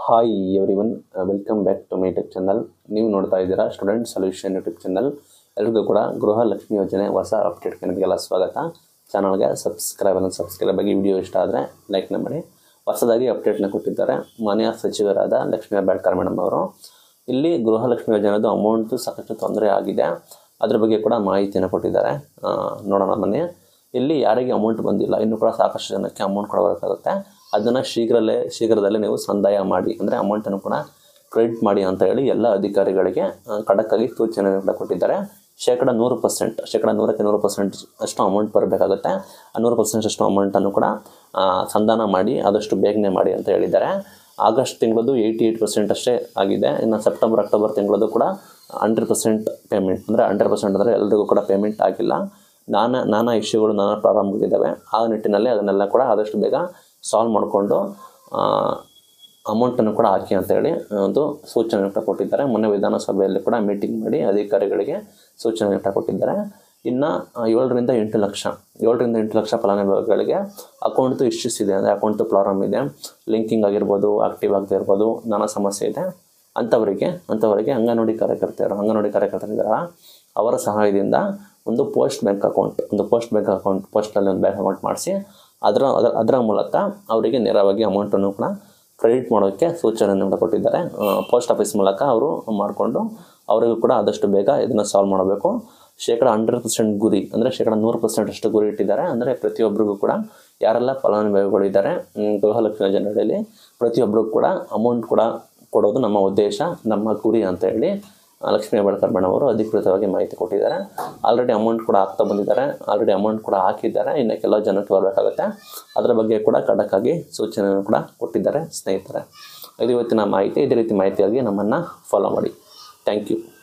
hi everyone welcome back to my YouTube channel ನೀವು ನೋಡ್ತಾ ಇದ್ದೀರಾ ಸ್ಟೂಡೆಂಟ್ ಸೊಲ್ಯೂಷನ್ ಯೂಟ್ಯೂಬ್ ಚಾನಲ್ ಎಲ್ರಿಗೂ ಕೂಡ ಗೃಹ ಲಕ್ಷ್ಮಿ ಯೋಜನೆ ಹೊಸ ಅಪ್ಡೇಟ್ಗೆ ನಿಮಗೆಲ್ಲ ಸ್ವಾಗತ ಚಾನಲ್ಗೆ ಸಬ್ಸ್ಕ್ರೈಬ್ ಅನ್ನೋ ಸಬ್ಸ್ಕ್ರೈಬ್ ಆಗಿ ವಿಡಿಯೋ ಇಷ್ಟ ಆದರೆ ಲೈಕ್ನ ಮಾಡಿ ಹೊಸದಾಗಿ ಅಪ್ಡೇಟ್ನ ಕೊಟ್ಟಿದ್ದಾರೆ ಮಾನ್ಯ ಸಚಿವರಾದ ಲಕ್ಷ್ಮೀ ಬೇಡ್ಕರ್ ಮೇಡಮ್ ಅವರು ಇಲ್ಲಿ ಗೃಹಲಕ್ಷ್ಮಿ ಯೋಜನೆದು ಅಮೌಂಟು ಸಾಕಷ್ಟು ತೊಂದರೆ ಆಗಿದೆ ಅದ್ರ ಬಗ್ಗೆ ಕೂಡ ಮಾಹಿತಿಯನ್ನು ಕೊಟ್ಟಿದ್ದಾರೆ ಆ, ನೋಡೋಣ ಬನ್ನಿ ಇಲ್ಲಿ ಯಾರಿಗೆ ಅಮೌಂಟ್ ಬಂದಿಲ್ಲ ಇನ್ನೂ ಕೂಡ ಸಾಕಷ್ಟು ಜನಕ್ಕೆ ಅಮೌಂಟ್ ಕೊಡಬೇಕಾಗುತ್ತೆ ಅದನ್ನು ಶೀಘ್ರದಲ್ಲೇ ಶೀಘ್ರದಲ್ಲೇ ನೀವು ಸಂದಾಯ ಮಾಡಿ ಅಂದರೆ ಅಮೌಂಟನ್ನು ಕೂಡ ಕ್ರೆಡಿಟ್ ಮಾಡಿ ಅಂತ ಹೇಳಿ ಎಲ್ಲ ಅಧಿಕಾರಿಗಳಿಗೆ ಆ, ಖಡಕ್ಕಾಗಿ ಸೂಚನೆಯನ್ನು ಕೂಡ ಕೊಟ್ಟಿದ್ದಾರೆ ಶೇಕಡ ನೂರು ಪರ್ಸೆಂಟ್ ಶೇಕಡ ನೂರಕ್ಕೆ ನೂರು ಪರ್ಸೆಂಟ್ ಅಷ್ಟು ಅಮೌಂಟ್ ಬರಬೇಕಾಗುತ್ತೆ ಆ ನೂರು ಪರ್ಸೆಂಟ್ ಅಷ್ಟು ಅಮೌಂಟನ್ನು ಕೂಡ ಆ, ಸಂಧಾನ ಮಾಡಿ ಆದಷ್ಟು ಬೇಗನೆ ಮಾಡಿ ಅಂತ ಹೇಳಿದ್ದಾರೆ ಆಗಸ್ಟ್ ತಿಂಗಳದ್ದು ಏಯ್ಟಿ ಏಯ್ಟ್ ಪರ್ಸೆಂಟ್ ಅಷ್ಟೇ ಆಗಿದೆ ಇನ್ನು ಸೆಪ್ಟೆಂಬರ್ ಅಕ್ಟೋಬರ್ ತಿಂಗಳದ್ದು ಕೂಡ ಹಂಡ್ರೆಡ್ ಪರ್ಸೆಂಟ್ ಪೇಮೆಂಟ್ ಅಂದರೆ ಹಂಡ್ರೆಡ್ ಪರ್ಸೆಂಟ್ ಅಂದರೆ ಎಲ್ರಿಗೂ ಕೂಡ ಪೇಮೆಂಟ್ ಆಗಿಲ್ಲ ನಾನಾ ನಾನಾ ಇಶ್ಯೂಗಳು ನಾನಾ ಪ್ರಾರಂಭವಾಗಿದ್ದಾವೆ ಆ ನಿಟ್ಟಿನಲ್ಲಿ ಅದನ್ನೆಲ್ಲ ಕೂಡ ಆದಷ್ಟು ಬೇಗ ಸಾಲ್ವ್ ಮಾಡಿಕೊಂಡು ಅಮೌಂಟನ್ನು ಕೂಡ ಹಾಕಿ ಅಂತೇಳಿ ಒಂದು ಸೂಚನೆ ಕೂಡ ಕೊಟ್ಟಿದ್ದಾರೆ ಮೊನ್ನೆ ವಿಧಾನಸಭೆಯಲ್ಲಿ ಕೂಡ ಮೀಟಿಂಗ್ ಮಾಡಿ ಅಧಿಕಾರಿಗಳಿಗೆ ಸೂಚನೆ ಕೂಡ ಕೊಟ್ಟಿದ್ದಾರೆ ಇನ್ನು ಏಳರಿಂದ ಎಂಟು ಲಕ್ಷ ಏಳರಿಂದ ಎಂಟು ಲಕ್ಷ ಫಲಾನುಭವಿಗಳಿಗೆ ಅಕೌಂಟ್ದು ಇಶ್ಯೂಸ್ ಇದೆ ಅಂದರೆ ಅಕೌಂಟು ಪ್ರಾಬ್ಲಮ್ ಇದೆ ಲಿಂಕಿಂಗ್ ಆಗಿರ್ಬೋದು ಆಕ್ಟಿವ್ ಆಗದೆ ಇರ್ಬೋದು ನಾನಾ ಸಮಸ್ಯೆ ಇದೆ ಅಂಥವರಿಗೆ ಅಂಥವರಿಗೆ ಅಂಗನವಾಡಿ ಕಾರ್ಯಕರ್ತೆಯರು ಅಂಗನವಾಡಿ ಕಾರ್ಯಕರ್ತರಿದ್ದಾರ ಅವರ ಸಹಾಯದಿಂದ ಒಂದು ಪೋಸ್ಟ್ ಬ್ಯಾಂಕ್ ಅಕೌಂಟ್ ಒಂದು ಪೋಸ್ಟ್ ಬ್ಯಾಂಕ್ ಅಕೌಂಟ್ ಪೋಸ್ಟಲ್ಲಿ ಒಂದು ಬ್ಯಾಂಕ್ ಅಕೌಂಟ್ ಮಾಡಿಸಿ ಅದರ ಅದರ ಅದರ ಮೂಲಕ ಅವರಿಗೆ ನೇರವಾಗಿ ಅಮೌಂಟನ್ನು ಕೂಡ ಕ್ರೆಡಿಟ್ ಮಾಡೋಕ್ಕೆ ಸೂಚನೆಯನ್ನು ಕೂಡ ಕೊಟ್ಟಿದ್ದಾರೆ ಪೋಸ್ಟ್ ಆಫೀಸ್ ಮೂಲಕ ಅವರು ಮಾಡಿಕೊಂಡು ಅವರಿಗೂ ಕೂಡ ಆದಷ್ಟು ಬೇಗ ಇದನ್ನು ಸಾಲ್ವ್ ಮಾಡಬೇಕು ಶೇಕಡ ಹಂಡ್ರೆಡ್ ಪರ್ಸೆಂಟ್ ಗುರಿ ಅಂದರೆ ಶೇಕಡ ನೂರು ಪರ್ಸೆಂಟ್ ಅಷ್ಟು ಗುರಿ ಇಟ್ಟಿದ್ದಾರೆ ಅಂದರೆ ಪ್ರತಿಯೊಬ್ಬರಿಗೂ ಕೂಡ ಯಾರೆಲ್ಲ ಫಲಾನುಭವಿಗಳು ಇದ್ದಾರೆ ಮ್, ಗೃಹಲಕ್ಷ್ಮಿ ಯೋಜನೆಯಲ್ಲಿ ಪ್ರತಿಯೊಬ್ಬರಿಗೂ ಕೂಡ ಅಮೌಂಟ್ ಕೂಡ ಕೊಡೋದು ನಮ್ಮ ಉದ್ದೇಶ ನಮ್ಮ ಗುರಿ ಅಂತ ಹೇಳಿ ಆ, ಲಕ್ಷ್ಮೀ ಹೆಬ್ಬಾಳ್ಕರ್ ಮೇಡಮ್ ಅವರು ಅಧಿಕೃತವಾಗಿ ಮಾಹಿತಿ ಕೊಟ್ಟಿದ್ದಾರೆ ಆಲ್ರೆಡಿ ಅಮೌಂಟ್ ಕೂಡ ಹಾಕ್ತಾ ಬಂದಿದ್ದಾರೆ ಆಲ್ರೆಡಿ ಅಮೌಂಟ್ ಕೂಡ ಹಾಕಿದ್ದಾರೆ ಇನ್ನು ಕೆಲವು ಜನಕ್ಕೆ ಬರಬೇಕಾಗುತ್ತೆ ಅದರ ಬಗ್ಗೆ ಕೂಡ ಖಡಕ್ಕಾಗಿ ಸೂಚನೆಯನ್ನು ಕೂಡ ಕೊಟ್ಟಿದ್ದಾರೆ ಸ್ನೇಹಿತರೆ ಇದು ಇವತ್ತಿನ ಮಾಹಿತಿ ಇದೇ ರೀತಿ ಮಾಹಿತಿಯಾಗಿ ನಮ್ಮನ್ನು ಫಾಲೋ ಮಾಡಿ ಥ್ಯಾಂಕ್ ಯು